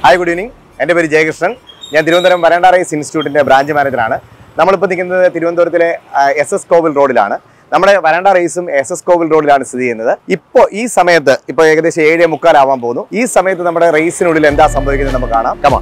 Hi good evening എൻ്റെ പേര് ജയകൃഷ്ണൻ ഞാൻ തിരുവനന്തപുരം വരണ്ട റൈസ് ഇൻസ്റ്റിറ്റ്യൂട്ടിൻ്റെ ബ്രാഞ്ച് മാനേജറാണ് നമ്മളിപ്പോൾ നിൽക്കുന്നത് തിരുവനന്തപുരത്തിലെ എസ് എസ് കോവിൽ റോഡിലാണ് നമ്മുടെ വരണ്ട റൈസും എസ് എസ് കോവിൽ റോഡിലാണ് സ്ഥിതി ചെയ്യുന്നത് ഇപ്പോൾ ഈ സമയത്ത് ഇപ്പോൾ ഏകദേശം ഏഴ് മുക്കാലാവാൻ പോകുന്നു ഈ സമയത്ത് നമ്മുടെ റൈസിനുള്ളിൽ എന്താ സംഭവിക്കുന്നത് നമുക്ക് കാണാം കമാ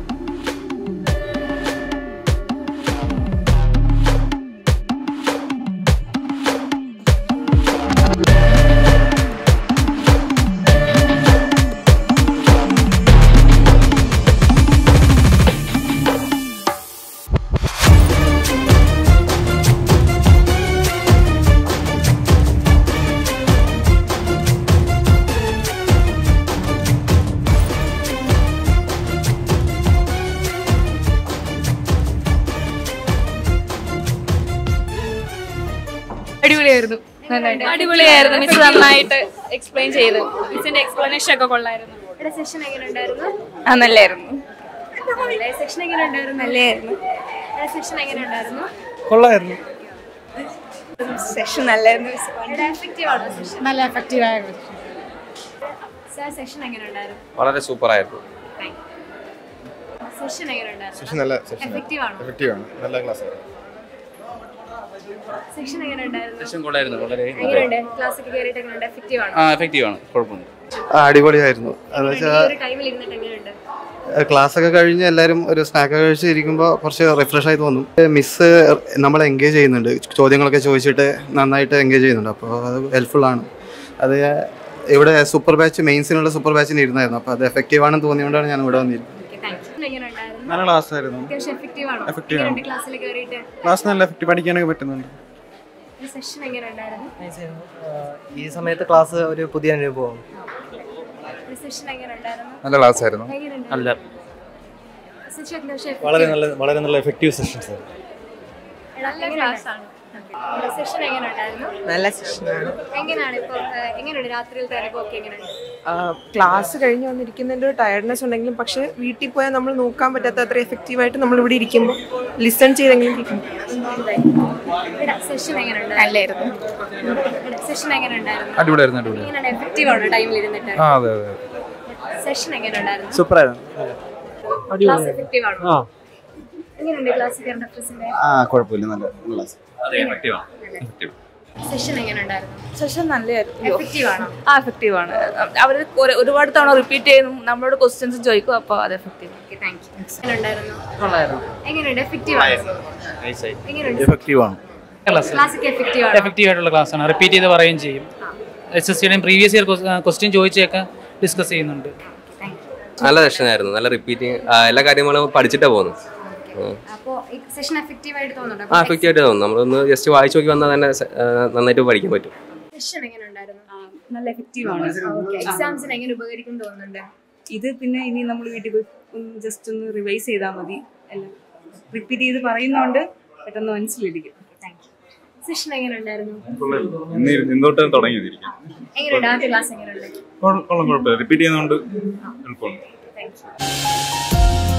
അടിപൊളിയായിരുന്നു നന്നായിട്ട് അടിപൊളിയായിരുന്നു മിസ് നന്നായിട്ട് എക്സ്പ്ലെയിൻ ചെയ്തു മിസ്സിന്റെ എക്സ്പ്ലനേഷൻ ഒക്കെ കൊള്ളായിരുന്നു സെഷൻ എങ്ങനെ ഉണ്ടായിരുന്നു ആ നല്ലായിരുന്നു സെഷൻ എങ്ങനെ ഉണ്ടായിരുന്നു നല്ലായിരുന്നു സെഷൻ എങ്ങനെ ഉണ്ടായിരുന്നു കൊള്ളായിരുന്നു സെഷൻ നല്ലായിരുന്നു എഫക്റ്റീവ് ആണോ സെഷൻ നല്ല എഫക്റ്റീവ് ആയിരുന്നു സാർ സെഷൻ എങ്ങനെ ഉണ്ടായിരുന്നു വളരെ സൂപ്പർ ആയിരുന്നു സെഷൻ എങ്ങനെ ഉണ്ടായിരുന്നു സെഷൻ നല്ല സെഷൻ എഫക്റ്റീവ് ആണോ എഫക്റ്റീവ് ആണ് നല്ല ക്ലാസ് സെഷൻ എങ്ങനെ ഉണ്ടായിരുന്നു സെഷൻ കൊള്ളായിരുന്നു വളരെ എങ്ങനെയുണ്ട് ക്ലാസ്സിൽ കയറിയിട്ട് എങ്ങനെയുണ്ട് എഫക്റ്റീവ് ആണോ ആ എഫക്റ്റീവ് ആണ് കുഴപ്പമില്ല അടിപൊളിയായിരുന്നു എന്ന് ഈ വെച്ചാൽ ഒരു ടൈമിൽ ഇരുന്നിട്ട് എങ്ങനെയുണ്ട് ക്ലാസ് ഒക്കെ കഴിഞ്ഞ് എല്ലാവരും ഒരു സ്നാക്ക് കഴിച്ച് ഇരിക്കുമ്പോൾ കുറച്ച് റിഫ്രഷ് ആയി തോന്നും മിസ് നമ്മളെ എൻഗേജ് ചെയ്യുന്നുണ്ട് ചോദ്യങ്ങളൊക്കെ ചോദിച്ചിട്ട് നന്നായിട്ട് എൻഗേജ് ചെയ്യുന്നുണ്ട് അപ്പോൾ അത് ഹെൽപ്ഫുൾ ആണ് അത് ഇവിടെ സൂപ്പർ ബാച്ച് മെയിൻസിനുള്ള സൂപ്പർ ബാച്ചിന് ഇരുന്നായിരുന്നു അപ്പോൾ അത് എഫക്റ്റീവ് ആണെന്ന് തോന്നിയുകൊണ്ടാണ് ഞാൻ ഇവിടെ വന്നിരിക്കുന്നത് ഓക്കെ താങ്ക് യു എങ്ങനെ ഉണ്ടായിരുന്നു നല്ല ക്ലാസ് ആയിരുന്നു അത്യാവശ്യം എഫക്റ്റീവ് ആണോ Effective ആണ്. എങ്ങനെയുണ്ട് ക്ലാസ്സിൽ കയറിയിട്ട് ക്ലാസ് നല്ല എഫക്റ്റ് പഠിക്കാനൊക്കെ പറ്റുന്നുണ്ട് സെഷൻ എങ്ങനെ ഉണ്ടായിരുന്നു ഈ സമയത്ത് ക്ലാസ് ഒരു പുതിയ അനുഭവം സെഷൻ എങ്ങനെ ഉണ്ടായിരുന്നു നല്ല ക്ലാസ് ആയിരുന്നു എങ്ങനെയുണ്ട് നല്ല സെഷൻ അത്യാവശ്യം വളരെ നല്ല വളരെ നല്ല എഫക്റ്റീവ് സെഷൻസ് നല്ല ക്ലാസ് ആണ് സെഷൻ എങ്ങനെ ഉണ്ടായിരുന്നു നല്ല സെഷനാണ് എങ്ങനെയാണ് ഇപ്പോൾ എങ്ങനെയുണ്ട് രാത്രിയിലത്തെ അനുഭവമൊക്കെ എങ്ങനെയുണ്ട് ക്ലാസ് കഴിഞ്ഞ് വന്നിരിക്കുന്നതിൻ്റെ ഒരു ടയർഡ്നെസ് ഉണ്ടെങ്കിലും പക്ഷേ വീട്ടിൽ പോയാൽ നമ്മൾ നോക്കാൻ പറ്റാത്ത അത്ര എഫക്റ്റീവായിട്ട് നമ്മൾ ഇവിടെ ഇരിക്കുമ്പോൾ ലിസൺ ചെയ്തെങ്കിലും ഇരിക്കും സെഷൻ എങ്ങനെ നല്ലായിരുന്നു സെഷൻ എങ്ങനെ ഉണ്ടായിരുന്നു അടിപൊളിയായിരുന്നു അടിപൊളി എങ്ങനെയാണ് എഫക്റ്റീവ് ആണോ ടൈമിൽ ഇരുന്നിട്ട് ആ അതെ അതെ സെഷൻ എങ്ങനെ ഉണ്ടായിരുന്നു സൂപ്പർ ആയിരുന്നു ക്ലാസ് എഫക്റ്റീവ് ആണോ എങ്ങനെയുണ്ട് ക്ലാസ് കയറേണ്ട ഫ്രസിന്റെ ആ കുഴപ്പമില്ല നല്ല ക്ലാസ് അതെ എഫക്റ്റീവ് ആണ് എഫക്റ്റീവ് സെഷൻ എങ്ങനെ ഉണ്ടായിരുന്നു സെഷൻ നല്ലതായിരുന്നു എഫക്റ്റീവ് ആണോ ആ എഫക്റ്റീവ് ആണ് അവർ ഒരുപാട് തവണ റിപ്പീറ്റ് ചെയ്യുന്നു നമ്മളോട് ക്വസ്റ്റ്യൻസ് ചോദിക്കും അപ്പോൾ അത് എഫക്റ്റീവ് ഓക്കെ താങ്ക് യു എങ്ങനെ ഉണ്ടായിരുന്നു കൊള്ളായിരുന്നു എങ്ങനെയുണ്ട് എഫക്റ്റീവ് ആണോ എങ്ങനെയുണ്ട് എഫക്റ്റീവ് ആണ് ക്ലാസ്സിക്ക് എഫക്റ്റീവ് ആണോ എഫക്റ്റീവ് ആയിട്ടുള്ള ക്ലാസ്സാണ് റിപ്പീറ്റ് ചെയ്ത് പറയുകയും ചെയ്യും എസ് എസ് സിയുടെയും പ്രീവിയസ് ഇയർ ക്വസ്റ്റ്യൻ ചോദിച്ചൊക്കെ ഡിസ്കസ് ചെയ്യുന്നുണ്ട് താങ്ക് യു നല്ല സെഷൻ ആയിരുന്നു നല്ല റിപ്പീറ്റിംഗ് എല്ലാ കാര്യങ്ങളും പഠിച്ചിട്ടാ പോകുന്നു അപ്പോൾ ഈ സെഷൻ എഫക്റ്റീവ് ആയിട്ട് തോന്നുന്നുണ്ടോ ആ എഫക്റ്റീവ് ആയിട്ട് തോന്നുന്നു നമ്മളൊന്ന് ജസ്റ്റ് വായിച്ചു നോക്കി വന്നാൽ തന്നെ സ- ആ, നന്നായിട്ട് പഠിക്കാൻ പറ്റും സെഷൻ എങ്ങനെ ഉണ്ടായിരുന്നു നല്ല എഫക്റ്റീവ് ആണ് ഓക്കെ എക്സാംസിന് എങ്ങനെ ഉപകരിക്കും തോന്നുന്നുണ്ട് ഇത് പിന്നെ ഇനി നമ്മൾ വീട്ടിൽ പോയി ഒന്ന് ജസ്റ്റ് ഒന്ന് റിവൈസ് ചെയ്താൽ മതി എല്ലാം റിപ്പീറ്റ് ചെയ്ത് പറയുന്നോണ്ട് പെട്ടെന്ന് മനസ്സിലിരിക്കും താങ്ക് യു സെഷൻ എങ്ങനെ ഉണ്ടായിരുന്നു ഇന്നോട്ട് തുടങ്ങി എങ്ങനെയുണ്ട് ആദ്യ ക്ലാസ് എങ്ങനെയുണ്ട് കൊള്ളാം കുഴപ്പമില്ല റിപ്പീറ്റ് ചെയ്യുന്നതുകൊണ്ട് എളുപ്പമുണ്ട് താങ്ക് യു